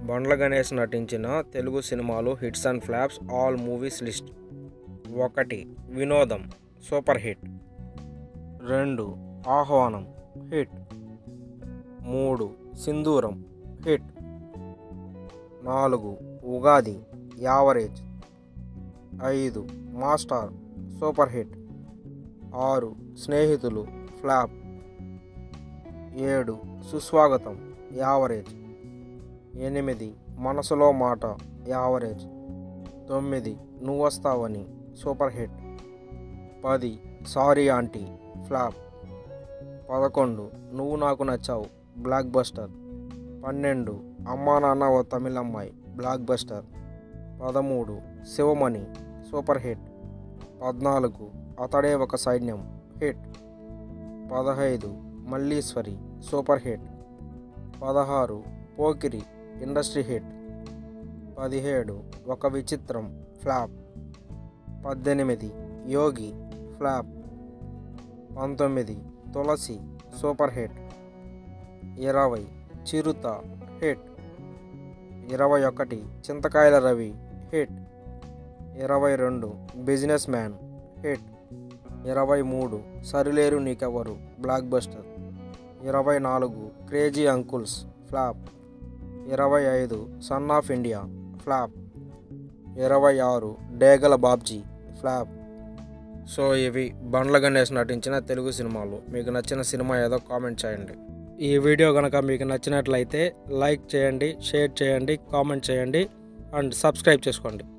బండ్ల గణేష్ నటించిన తెలుగు సినిమాలు hits and flops all movies list ఒకటి వినోదం సూపర్ హిట్ రెండు ఆహ్వానం హిట్ మూడు సింధూరం హిట్ నాలుగు ఉగాది యావరేజ్ ఐదు మాస్టర్ సూపర్ హిట్ ఆరు స్నేహితులు ఫ్లాప్ ఏడు సుస్వాగతం యావరేజ్ ఎనిమిది మనసులో మాట యావరేజ్ తొమ్మిది నువ్వొస్తావని సూపర్ హిట్ పది సారీ ఆంటీ ఫ్లాప్ పదకొండు నువ్వు నాకు నచ్చావు బ్లాక్ బస్టర్ పన్నెండు అమ్మా నాన్న ఓ తమిళమ్మాయి బ్లాక్ బస్టర్ పదమూడు శివమణి సూపర్ హిట్ పద్నాలుగు అతడే ఒక సైన్యం హిట్ పదహైదు మల్లీశ్వరి సూపర్ హిట్ పదహారు పోకిరి ఇండస్ట్రీ హిట్ పదిహేడు ఒక విచిత్రం ఫ్లాప్ పద్దెనిమిది యోగి ఫ్లాప్ పంతొమ్మిది తులసి సూపర్ హిట్ ఇరవై చిరుత హిట్ ఇరవై ఒకటి చింతకాయల రవి హిట్ ఇరవై రెండు బిజినెస్ మ్యాన్ హిట్ ఇరవై మూడు సరిలేరు నీకెవరు బ్లాక్ బస్టర్ ఇరవై నాలుగు క్రేజీ అంకుల్స్ ఫ్లాప్ ఇరవై ఐదు సన్ ఆఫ్ ఇండియా ఫ్లాప్ ఇరవై ఆరు డేగల బాబ్జీ ఫ్లాప్ సో ఇవి బండ్ల గణేష్ నటించిన తెలుగు సినిమాలు మీకు నచ్చిన సినిమా ఏదో కామెంట్ చేయండి ఈ వీడియో కనుక మీకు నచ్చినట్లయితే లైక్ చేయండి షేర్ చేయండి కామెంట్ చేయండి అండ్ సబ్స్క్రైబ్ చేసుకోండి